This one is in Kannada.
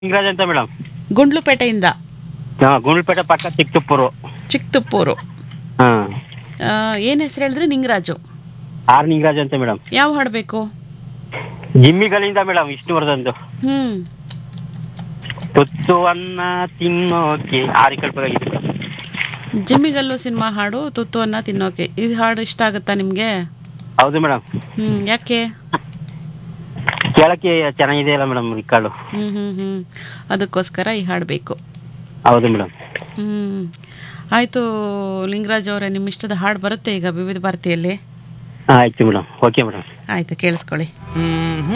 ಲಿಂಗರಾಜ್ ಅಂತ ಮೇಡಮ್ ಗುಂಡ್ಲುಪೇಟೆಯಿಂದ ಗುಂಡ್ಲಪೇಟೆ ಪಕ್ಕ ಚಿಕ್ಕತುಪ್ಪೂರು ಚಿಕ್ಕತುಪ್ಪೂರು ಹಾಂ ಏನು ಹೆಸರು ಹೇಳಿದ್ರೆ ನಿಂಗರಾಜು ಆರ್ ನಿಂಗರಾಜ್ ಅಂತ ಮೇಡಮ್ ಯಾವ ಹಾಡು ಬೇಕು ಜಿಮ್ಮಿಗಳಿಂದ ಮೇಡಮ್ ವಿಷ್ಣುವರ್ಧನ್ದು ಹ್ಞೂ ತುತ್ತು ಅನ್ನ ತಿನ್ನೋಕೆ ಆರಿ ಕಳ್ಬೇಕಾಗಿತ್ತು ಜಿಮ್ಮಿಗಲ್ಲು ಸಿನಿಮಾ ಹಾಡು ತುತ್ತು ಅನ್ನ ತಿನ್ನೋಕೆ ಇದು ಹಾಡು ಇಷ್ಟ ಆಗುತ್ತಾ ನಿಮಗೆ ಹೌದು ಮೇಡಮ್ ಹ್ಞೂ ಯಾಕೆ ಕೇಳಕ್ಕೆ ಚೆನ್ನಾಗಿದೆ ಅಲ್ಲ ಮೇಡಮ್ ರಿಕಾರ್ಡು ಹ್ಞೂ ಹ್ಞೂ ಹ್ಞೂ ಅದಕ್ಕೋಸ್ಕರ ಈ ಹಾಡು ಬೇಕು ಹೌದು ಮೇಡಮ್ ಹ್ಞೂ ಆಯಿತು ಲಿಂಗರಾಜ್ ಅವರೇ ನಿಮ್ಮ ಇಷ್ಟದ ಹಾಡು ಬರುತ್ತೆ ಈಗ ವಿವಿಧ ಭಾರತಿಯಲ್ಲಿ ಆಯ್ತು ಮೇಡಮ್ ಓಕೆ ಮೇಡಮ್ ಆಯಿತು ಕೇಳಿಸ್ಕೊಳ್ಳಿ